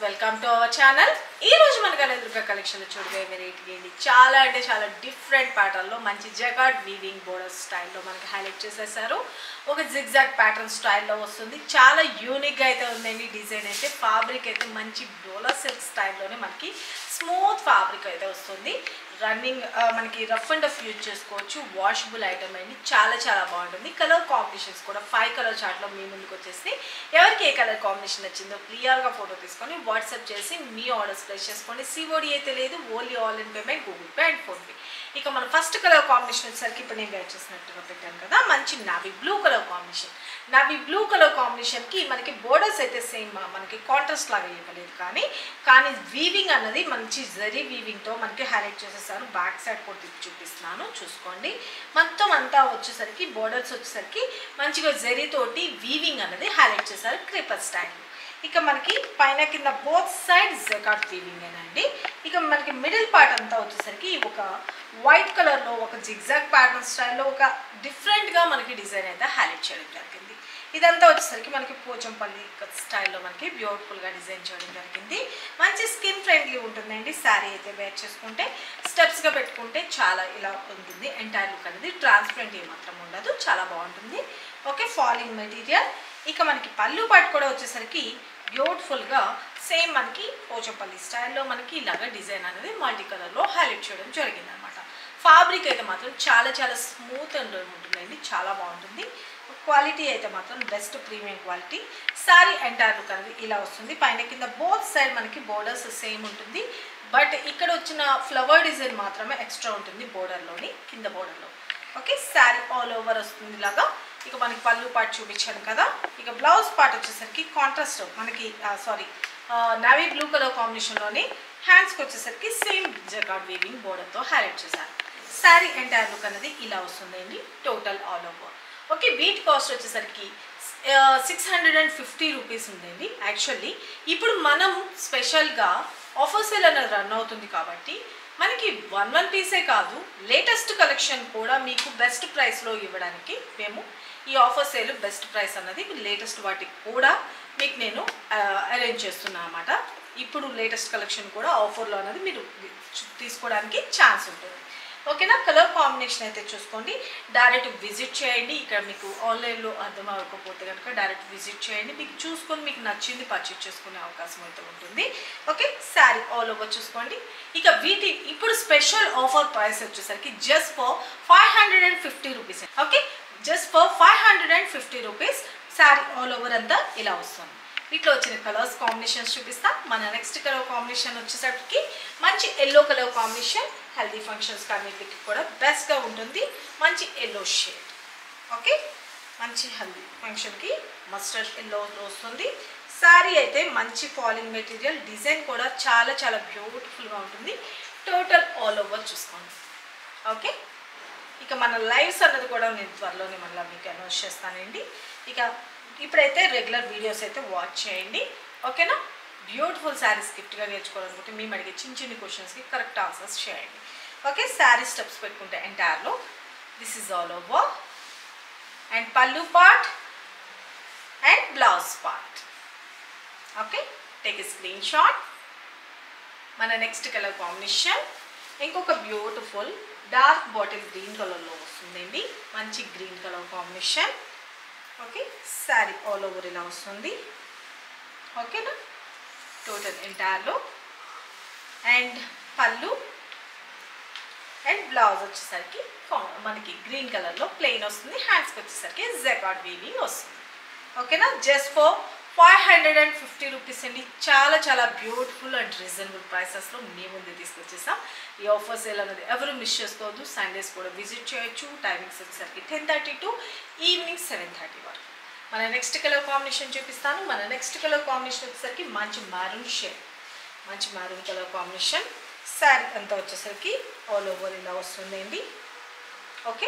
welcome to our channel ఈ రోజు మన కలెదుర్గ కలెక్షన్ చూడబోయే వెరైటీ ఏంటి చాలా అంటే చాలా డిఫరెంట్ ప్యాటర్న్లో మంచి జగాడ్ వీవింగ్ బోర్డర్ స్టైల్లో మనకి హైలైట్ చేసేసారు ఒక జిగ్జాగ్ ప్యాటర్న్ స్టైల్లో వస్తుంది చాలా యూనిక్గా అయితే ఉందండి డిజైన్ అయితే ఫ్యాబ్రిక్ అయితే మంచి డోలా సిల్క్ స్టైల్లోనే మనకి స్మూత్ ఫ్యాబ్రిక్ అయితే వస్తుంది రన్నింగ్ మనకి రఫ్ అండ్ రఫ్ యూజ్ చేసుకోవచ్చు వాషబుల్ ఐటమ్ అండి చాలా చాలా బాగుంటుంది కలర్ కాంబినేషన్స్ కూడా ఫైవ్ కలర్ చార్ట్లో మీ ముందుకు వచ్చేసి ఎవరికి ఏ కలర్ కాంబినేషన్ నచ్చిందో క్లియర్గా ఫోటో తీసుకొని వాట్సాప్ చేసి మీ ఆర్డర్స్ ప్లేస్ చేసుకోండి సిఓడి అయితే లేదు only all in payment Google Pay and PhonePe ఇక మన ఫస్ట్ కలర్ కాంబినేషన్ వచ్చేసరికి ఇప్పుడు నేను వేర్ చేసినట్టుగా పెట్టాను కదా మంచి navy blue colour combination navy blue colour కాంబినేషన్కి మనకి బోర్డర్స్ అయితే సేమ్ మనకి కాంట్రాస్ట్ లాగా ఇవ్వలేదు కానీ కానీ వీవింగ్ అన్నది మంచి జరీ వీవింగ్తో మనకి హైలైట్ చేసేసారు బ్యాక్ సైడ్ కూడా తిప్పి చూపిస్తున్నాను చూసుకోండి మొత్తం అంతా వచ్చేసరికి బోర్డర్స్ వచ్చేసరికి మంచిగా జరీతోటి వీవింగ్ అన్నది హైలైట్ చేశారు క్రీపర్ స్టైల్ ఇక మనకి పైన కింద బోత్ సైడ్ జెకాట్ వీవింగ్ అండి ఇక మనకి మిడిల్ పార్ట్ అంతా వచ్చేసరికి ఒక వైట్ కలర్లో ఒక జిగ్జాగ్ ప్యాటర్న్ స్టైల్లో ఒక డిఫరెంట్గా మనకి డిజైన్ అయితే హైలైట్ చేయడం జరిగింది ఇదంతా వచ్చేసరికి మనకి పోచంపల్లి స్టైల్లో మనకి బ్యూటిఫుల్గా డిజైన్ చేయడం జరిగింది మంచి స్కిన్ ఫ్రెండ్లీ ఉంటుందండి శారీ అయితే వేర్ చేసుకుంటే స్టెప్స్గా పెట్టుకుంటే చాలా ఇలా ఉంటుంది ఎంటైర్ లుక్ అనేది ట్రాన్స్పరెంట్ ఏమాత్రం ఉండదు చాలా బాగుంటుంది ఓకే ఫాలింగ్ మెటీరియల్ ఇక మనకి పళ్ళు పాటు కూడా వచ్చేసరికి బ్యూటిఫుల్గా సేమ్ మనకి పోచంపల్లి స్టైల్లో మనకి ఇలాగ డిజైన్ అనేది మల్టీ కలర్లో హైలైట్ చేయడం జరిగింది అనమాట ఫ్యాబ్రిక్ అయితే మాత్రం చాలా చాలా స్మూత్ అండ్ ఉంటుందండి చాలా బాగుంటుంది క్వాలిటీ అయితే మాత్రం best premium quality sari entire look అనేది ఇలా వస్తుంది పైన కింద బోత్ సైడ్ మనకి బోర్డర్స్ సేమ్ ఉంటుంది బట్ ఇక్కడ వచ్చిన ఫ్లవర్ డిజైన్ మాత్రమే ఎక్స్ట్రా ఉంటుంది బోర్డర్లోని కింద బోర్డర్లో ఓకే శారీ ఆల్ ఓవర్ వస్తుంది ఇలాగా ఇక మనకి పళ్ళు పార్ట్ చూపించాను కదా ఇక బ్లౌజ్ పార్ట్ వచ్చేసరికి కాంట్రాస్ట్ మనకి సారీ నవీ బ్లూ కలర్ కాంబినేషన్లోని హ్యాండ్స్కి వచ్చేసరికి సేమ్ జగాడ్ వీవింగ్ బోర్డర్తో హైలైట్ చేశారు శారీ ఎంటైర్ లుక్ అనేది ఇలా వస్తుందండి total all over okay with cost వచ్చేసరికి six hundred and fifty rupees ఉందండి యాక్చువల్లీ ఇప్పుడు మనం స్పెషల్గా ఆఫర్ సేల్ అనేది రన్ అవుతుంది కాబట్టి మనకి వన్ వన్ పీసే కాదు లేటెస్ట్ కలెక్షన్ కూడా మీకు బెస్ట్ ప్రైస్లో ఇవ్వడానికి మేము ఈ ఆఫర్ సేల్ బెస్ట్ ప్రైస్ అన్నది లేటెస్ట్ వాటికి కూడా మీకు నేను అరేంజ్ చేస్తున్నాను అనమాట ఇప్పుడు లేటెస్ట్ కలెక్షన్ కూడా ఆఫర్లో అనేది మీరు తీసుకోవడానికి ఛాన్స్ ఉంటుంది ఓకేనా కలర్ కాంబినేషన్ అయితే చూసుకోండి డైరెక్ట్ విజిట్ చేయండి ఇక్కడ మీకు ఆన్లైన్లో అర్థం అవ్వకపోతే కనుక డైరెక్ట్ విజిట్ చేయండి మీకు చూసుకొని మీకు నచ్చింది పర్చేజ్ చేసుకునే అవకాశం అయితే ఉంటుంది ఓకే శారీ ఆల్ ఓవర్ చూసుకోండి ఇక వీటి ఇప్పుడు స్పెషల్ ఆఫర్ ప్రైస్ వచ్చేసరికి just for five hundred and fifty rupees okay just for five hundred and fifty rupees sari all over అంతా ఇలా వస్తుంది వీటిలో వచ్చిన కలర్స్ కాంబినేషన్స్ చూపిస్తా మన నెక్స్ట్ కలర్ కాంబినేషన్ వచ్చేసరికి మంచి yellow colour combination healthy functions అన్నిటికి కూడా బెస్ట్గా ఉంటుంది మంచి ఎల్లో షేడ్ ఓకే మంచి హెల్దీ ఫంక్షన్కి మస్టర్డ్ ఎల్లో వస్తుంది శారీ అయితే మంచి ఫాలింగ్ మెటీరియల్ డిజైన్ కూడా చాలా చాలా బ్యూటిఫుల్గా ఉంటుంది టోటల్ ఆల్ ఓవర్ చూసుకోండి ఓకే ఇక మన లైవ్స్ అన్నది కూడా నేను త్వరలోనే మళ్ళీ మీకు అనౌన్స్ చేస్తానండి ఇక ఇప్పుడైతే రెగ్యులర్ వీడియోస్ అయితే వాచ్ చేయండి ఓకేనా బ్యూటిఫుల్ శారీస్ గిఫ్ట్గా నేర్చుకోవాలనుకుంటే మేము అడిగే చిన్న చిన్న క్వశ్చన్స్కి కరెక్ట్ ఆన్సర్స్ చేయండి ఓకే శారీ స్టెప్స్ పెట్టుకుంటే ఎంటైర్లో this is all over and pallu part and blouse part okay take a screenshot మన నెక్స్ట్ కలర్ కాంబినేషన్ ఇంకొక బ్యూటిఫుల్ డార్క్ బాటిల్ గ్రీన్ కలర్లో వస్తుందండి మంచి green colour combination okay sari all over ఇలా వస్తుంది ఓకేనా టోటల్ ఎంటైర్లో అండ్ పళ్ళు అండ్ బ్లౌజ్ వచ్చేసరికి మనకి గ్రీన్ కలర్లో ప్లెయిన్ వస్తుంది హ్యాండ్స్కి వచ్చేసరికి జెకాడ్ వీవింగ్ వస్తుంది ఓకేనా just for five hundred and fifty rupees అండి చాలా చాలా బ్యూటిఫుల్ అండ్ రీజనబుల్ ప్రైసెస్లో మీ ముందు తీసుకొచ్చేసాం ఈ ఆఫర్ సేల్ అనేది ఎవరు మిస్ చేసుకోవద్దు సండేస్ కూడా విజిట్ చేయొచ్చు టైమింగ్స్ వచ్చేసరికి ten thirty to evening seven thirty వరకు మన నెక్స్ట్ కలర్ కాంబినేషన్ చూపిస్తాను మన నెక్స్ట్ కలర్ కాంబినేషన్ వచ్చేసరికి మంచి మారూన్ షేడ్ మంచి మారూన్ కలర్ కాంబినేషన్ శారీ అంతా వచ్చేసరికి ఆల్ ఓవర్ ఇలా వస్తుందండి ఓకే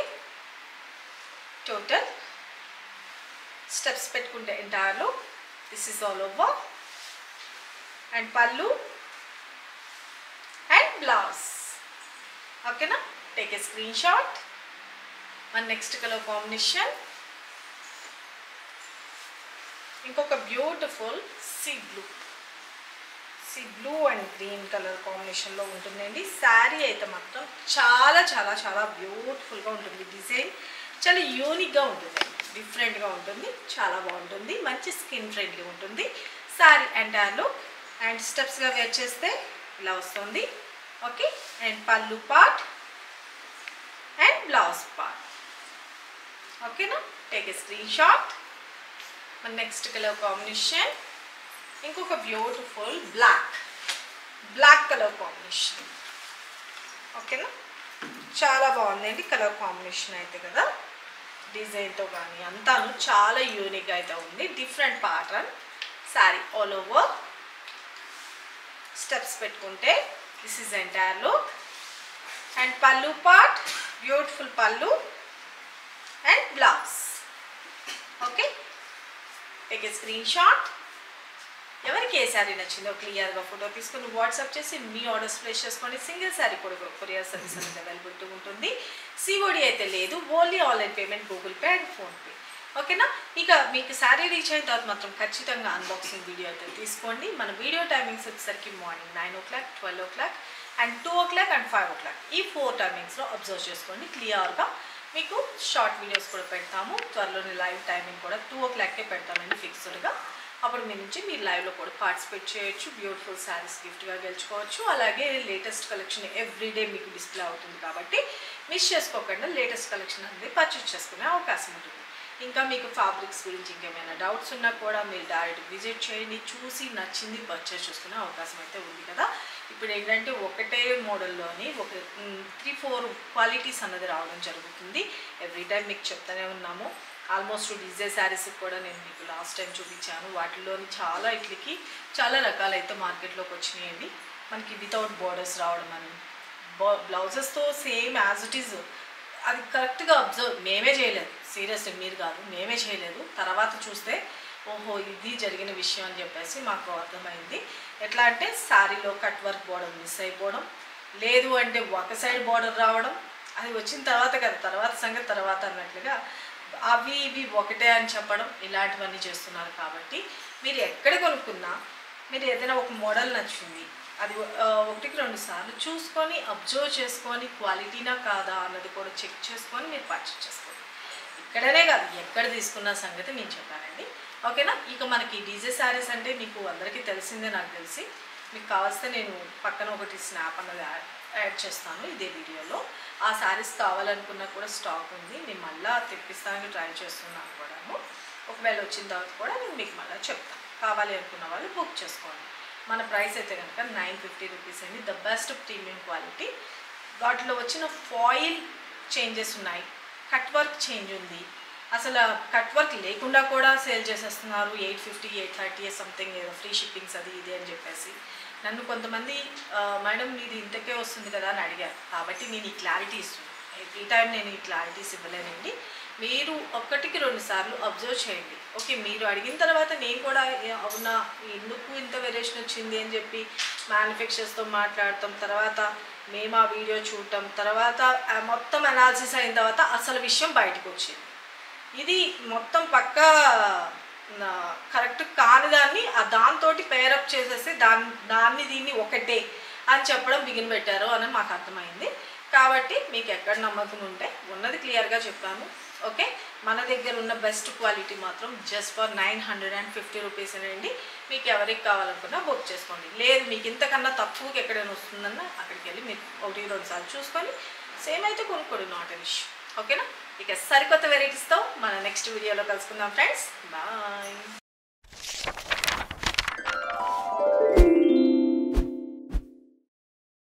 టోటల్ స్టెప్స్ పెట్టుకుంటే ఎంటైర్లో this is all over and pallu and blouse ఓకేనా టేక్ ఏ స్క్రీన్ షాట్ మన నెక్స్ట్ కలర్ కాంబినేషన్ ఇంకొక beautiful sea blue sea blue and green colour కాంబినేషన్లో ఉంటుందండి శారీ అయితే మాత్రం చాలా చాలా చాలా బ్యూటిఫుల్గా ఉంటుంది డిజైన్ చాలా యూనిక్గా ఉంటుంది డిఫరెంట్గా ఉంటుంది చాలా బాగుంటుంది మంచి స్కిన్ ఫ్రెండ్లీ ఉంటుంది శారీ ఎంటైర్ లుక్ అండ్ స్టెప్స్గా వేర్ చేస్తే ఇలా వస్తుంది okay and pallu part and blouse part ఓకేనా టేక్ ఎ స్క్రీన్ షాట్ మన నెక్స్ట్ కలర్ కాంబినేషన్ ఇంకొక beautiful black black colour combination ఓకేనా చాలా బాగుందండి కలర్ కాంబినేషన్ అయితే కదా డిజైన్తో కానీ అంతాను చాలా యూనిక్ అయితే ఉంది different pattern sari all over steps పెట్టుకుంటే this is entire look and pallu part beautiful pallu and blouse okay take a screenshot ఎవరికి ఏ శారీ నచ్చిందో క్లియర్గా ఫోటో తీసుకుని వాట్సాప్ చేసి మీ ఆర్డర్స్ ప్లేస్ చేసుకోండి సింగిల్ శారీ కూడా కొరియర్ సర్వీస్ అనేది అవైలబిలిటీ ఉంటుంది సిఓడి అయితే లేదు only online payment Google Pay and PhonePe ఓకేనా ఇక మీకు శారీ రీచ్ అయిన తర్వాత మాత్రం ఖచ్చితంగా అన్బాక్సింగ్ వీడియో అయితే తీసుకోండి మన వీడియో టైమింగ్స్ వచ్చేసరికి morning nine o'clock twelve o'clock and two o'clock and five o'clock ఈ ఫోర్ టైమింగ్స్లో అబ్జర్వ్ చేసుకోండి క్లియర్గా మీకు షార్ట్ వీడియోస్ కూడా పెడతాము త్వరలోనే లైవ్ టైమింగ్ కూడా టూ ఓ క్లాక్కే పెడతామండి ఫిక్స్డ్గా అప్పుడు మీ నుంచి మీరు లైవ్లో కూడా పార్టిసిపేట్ చేయొచ్చు బ్యూటిఫుల్ శారీస్ గిఫ్ట్గా గెలుచుకోవచ్చు అలాగే లేటెస్ట్ కలెక్షన్ ఎవ్రీడే మీకు డిస్ప్లే అవుతుంది కాబట్టి మిస్ చేసుకోకుండా లేటెస్ట్ కలెక్షన్ అనేది పర్చేస్ చేసుకునే అవకాశం ఉంటుంది ఇంకా మీకు ఫ్యాబ్రిక్స్ గురించి ఇంకేమైనా డౌట్స్ ఉన్నా కూడా మీరు డైరెక్ట్ విజిట్ చేయండి చూసి నచ్చింది పర్చేస్ చేసుకునే అవకాశం అయితే ఉంది కదా ఇప్పుడు ఏంటంటే ఒకటే మోడల్లోని ఒక త్రీ ఫోర్ క్వాలిటీస్ అన్నది రావడం జరుగుతుంది ఎవ్రీ టైం మీకు చెప్తానే ఉన్నాము ఆల్మోస్ట్ డిజే శారీస్ కూడా నేను మీకు లాస్ట్ టైం చూపించాను వాటిలోని చాలా ఇట్లకి చాలా రకాలైతే మార్కెట్లోకి వచ్చినాయండి మనకి వితౌట్ బార్డర్స్ రావడం అని బ్లౌజెస్తో సేమ్ యాజ్ ఇట్ ఈజ్ అది కరెక్ట్గా అబ్జర్వ్ మేమే చేయలేదు సీరియస్ మీరు కాదు మేమే చేయలేదు తర్వాత చూస్తే ఓహో ఇది జరిగిన విషయం అని చెప్పేసి మాకు అర్థమైంది ఎట్లా అంటే శారీలో కట్ వర్క్ బోర్డర్ మిస్ అయిపోవడం లేదు అంటే ఒక సైడ్ బోర్డర్ రావడం అది వచ్చిన తర్వాత కదా తర్వాత సంగతి తర్వాత అన్నట్లుగా అవి ఇవి ఒకటే అని చెప్పడం ఇలాంటివన్నీ చేస్తున్నారు కాబట్టి మీరు ఎక్కడ కొనుక్కున్నా మీరు ఏదైనా ఒక మోడల్ నచ్చింది అది ఆ, ఒకటికి రెండు సార్లు చూసుకొని అబ్జర్వ్ చేసుకొని క్వాలిటీనా కాదా అన్నది కూడా చెక్ చేసుకొని మీరు పర్చేస్ చేసుకోండి ఇక్కడనే కాదు ఎక్కడ తీసుకున్న సంగతి నేను చెప్పానండి ఓకేనా ఇక మనకి డీజే శారీస్ అంటే మీకు అందరికీ తెలిసిందే నాకు తెలిసి మీకు కావాల్స్తే నేను పక్కన ఒకటి స్నాప్ అన్నది యాడ్ యాడ్ చేస్తాను ఇదే వీడియోలో ఆ శారీస్ కావాలనుకున్నా కూడా స్టాక్ ఉంది నేను మళ్ళీ తెప్పిస్తానికి ట్రై చేస్తున్నాను కూడాను ఒకవేళ వచ్చిన తర్వాత కూడా నేను మీకు మళ్ళీ చెప్తాను కావాలి అనుకున్న వాళ్ళు బుక్ చేసుకోండి మన ప్రైస్ అయితే కనుక నైన్ ఫిఫ్టీ రూపీస్ అండి ద బెస్ట్ ప్రీమియం క్వాలిటీ వాటిలో వచ్చిన ఫాయిల్ చేంజెస్ ఉన్నాయి కట్ వర్క్ చేంజ్ ఉంది అసలు కట్ వర్క్ లేకుండా కూడా సేల్ చేసేస్తున్నారు eight fifty eight thirty something ఏదో ఫ్రీ షిప్పింగ్స్ అది ఇది అని చెప్పేసి నన్ను కొంతమంది "ఆ, మేడం మీది ఇంతకే వస్తుంది కదా అని అడిగారు కాబట్టి నేను ఈ క్లారిటీ ఇస్తున్నాను ఈ టైం నేను ఈ క్లారిటీస్ ఇవ్వలేనండి మీరు ఒక్కటికి రెండు సార్లు అబ్జర్వ్ చేయండి ఓకే మీరు అడిగిన తర్వాత నేను కూడా "ఏ, అవునా ఎందుకు ఇంత వేరియేషన్ వచ్చింది అని చెప్పి మ్యానుఫ్యాక్చర్స్తో మాట్లాడటం తర్వాత మేము ఆ వీడియో చూడటం తర్వాత ఆ మొత్తం అనాలిసిస్ అయిన తర్వాత అసలు విషయం బయటకు వచ్చింది ఇది మొత్తం పక్కా కరెక్ట్ కాని దాన్ని ఆ దాంతో పేరప్ చేసేసి దాన్ని దాన్ని దీన్ని ఒకటే అని చెప్పడం బిగిన్ పెట్టారు అని మాకు అర్థమైంది కాబట్టి మీకు ఎక్కడ నమ్మకం ఉంటే ఉన్నది క్లియర్గా చెప్పాను ఓకే మన దగ్గర ఉన్న బెస్ట్ క్వాలిటీ మాత్రం just for nine hundred and fifty rupees అండి మీకు ఎవరికి కావాలనుకున్నా బుక్ చేసుకోండి లేదు మీకు ఇంతకన్నా తక్కువకి ఎక్కడైనా వస్తుందన్న అక్కడికి వెళ్ళి మీరు ఒకటి రెండు సార్లు చూసుకొని సేమ్ అయితే కొనుక్కోండి నాట్ అన్ ఇష్యూ ఓకేనా ఇక సరికొత్త వెరైటీస్తో మన నెక్స్ట్ వీడియోలో కలుసుకుందాం ఫ్రెండ్స్ బాయ్